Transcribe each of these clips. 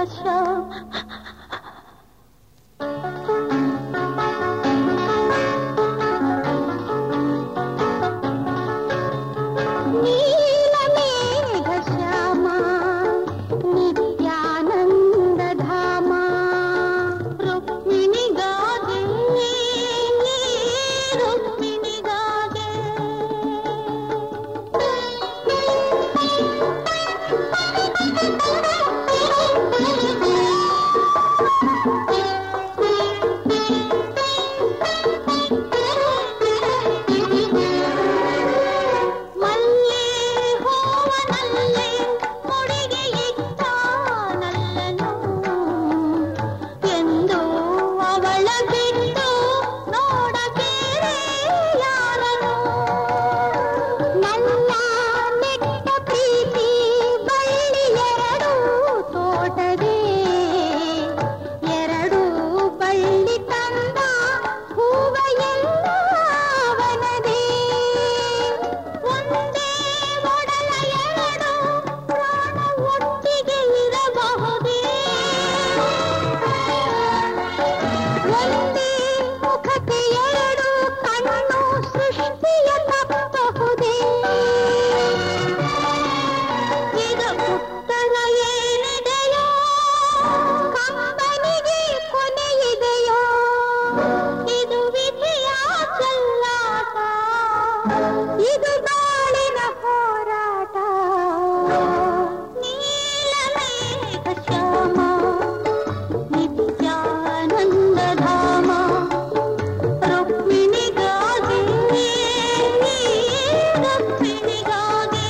ಶ್ಯಾಮ ನೀಲಮೇಘ ಶ್ಯಾಮ ನಿತ್ಯಾನಂದ ಧಾಮ ರುಕ್ಮಿಣಿಗಾಗೆ ರುಕ್ಮಿಣಿಗಾಗೆ ಮಲ್ಲೆ ಹೂವನಲ್ಲೆ ಮುಡಿಗೆ ಇಟ್ಟ ನಲ್ಲನು ಎಂದು ಅವಳ ಬಿಟ್ಟು ನೋಡಬೇರೆ ಯಾರನು ನನ್ನ ನೆಟ್ಟ ಪ್ರೀತಿ ಬಳ್ಳಿ ಎರಡು ತೋಟದೆ ಎರಡು ಬಳ್ಳಿ ತಂದ ಹೂವ ಎಲ್ಲ ಅವನದೇ ಒಂದೇ ಒಡಲ ಎರಡು ಪ್ರಾಣ ಒಟ್ಟಿಗೆ ಇರಬಹುದೇ ಒಂದೇ ಮುಖಕ್ಕೆ ಎರಡು ಕಣ್ಣು ಸೃಷ್ಟಿಯ ತಪ್ಪಬಹುದೇ ಈಗ ಉತ್ತರ ಏನಿದೆಯೋ ಕಂಬನಿಗೆ ಕೊನೆಯಿದೆಯೋ ಇದು ವಿಧಿಯ ಚೆಲ್ಲಾಟ ಇದು ಬಾಳಿನ ಹೋರಾಟ ನೀಲಮೇಘ ಶ್ಯಾಮ ನಿತ್ಯಾನಂದ ಧಾಮ ರುಕ್ಮಿಣಿಗಾಗಿ ರುಕ್ಮಿಣಿಗಾಗಿ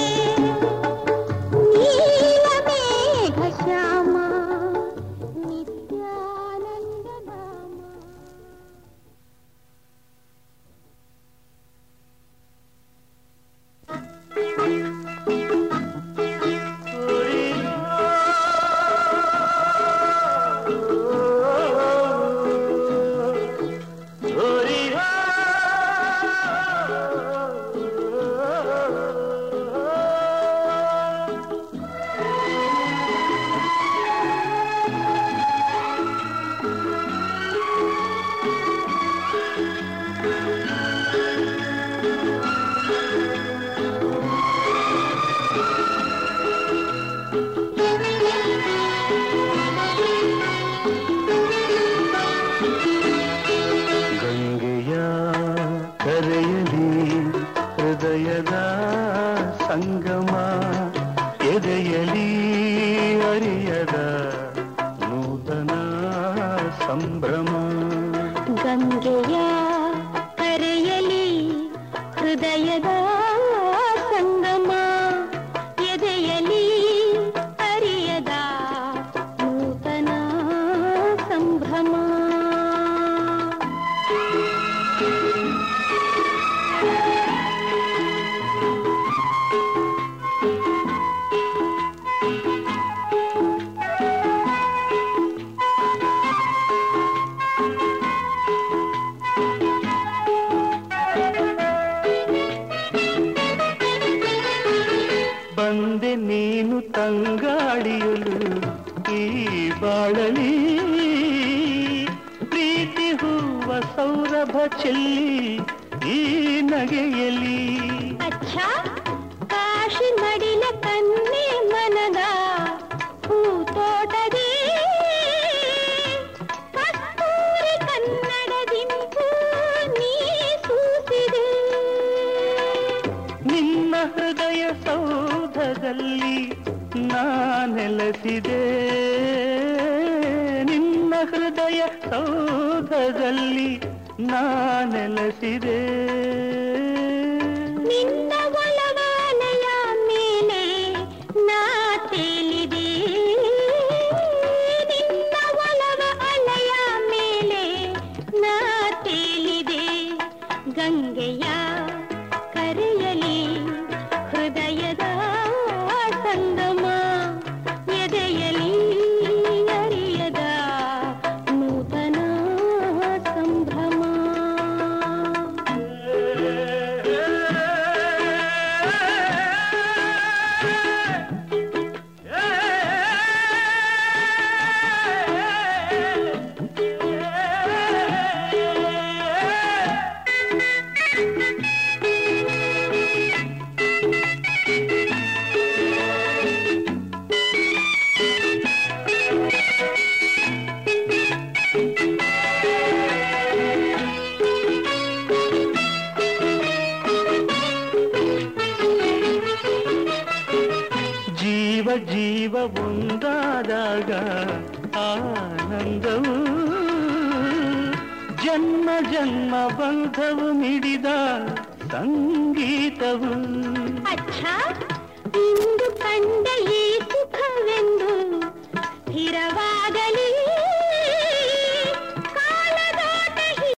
ನೀಲಮೇಘ ಶ್ಯಾಮ ನಿತ್ಯಾನಂದ ಧಾಮ ಗಂಗೆಯ ಕರೆಯಲಿ ಹೃದಯದ ಸಂಗಮ ಎದೆಯಲಿ ಅರಿಯದ ನೂತನ ಸಂಭ್ರಮ ಗಂಗೆಯ ಕರೆಯಲಿ ಹೃದಯದ ಸಂಗಮ ಎದೆಯಲಿ ಅರಿಯದ ನೂತನ ಸಂಭ್ರಮ ಬಂದೆ ನೀನು ತಂಗಾಡಿಯಲು ಈ ಬಾಳಲಿ ಪ್ರೀತಿ ಹೂವ ಸೌರಭ ಚೆಲ್ಲಿ ಈ ನಗೆಯಲಿ ಅಚ್ಛ ಕಾಶಿ ಮಡಿಲ ಕನ್ನೆ ಮನದ ಹೂತೋಟದೇ ಕಸ್ತೂರಿ ಕನ್ನಡದಿಂಪು ನೀ ಸೂಸಿದೆ ನಿನ್ನ ಹೃದಯ ಸೌಧದಲ್ಲಿ ನಾ ನೆಲೆಸಿದೆ ನಿನ್ನ ಹೃದಯ ಸೌಧದಲ್ಲಿ ನಾ ನೆಲೆಸಿದೆ ನಿನ್ನ ಒಲವಾಲಯ ಮೇಲೆ ನಾ ತೇಲಿದೆ ನಿನ್ನ ಒಲವ ಅಲಯ ಮೇಲೆ ನಾ ತೇಲಿದೆ ಗಂಗೆಯ ಕರೆಯಲಿ ಹೃದಯದ ಸಂಗಮ ಎದೆಯಲಿ ಅರಿಯದ ನೂತನ ಸಂಭ್ರಮ ಒಂದಾದಾಗ ಆನಂದವು ಜನ್ಮ ಜನ್ಮ ಬಂಧವು ಮಿಡಿದ ಸಂಗೀತವು ಅಚ್ಛ ಇಂದು ಕಂಡ ಈ ಸುಖವೆಂದು ಸ್ಥಿರವ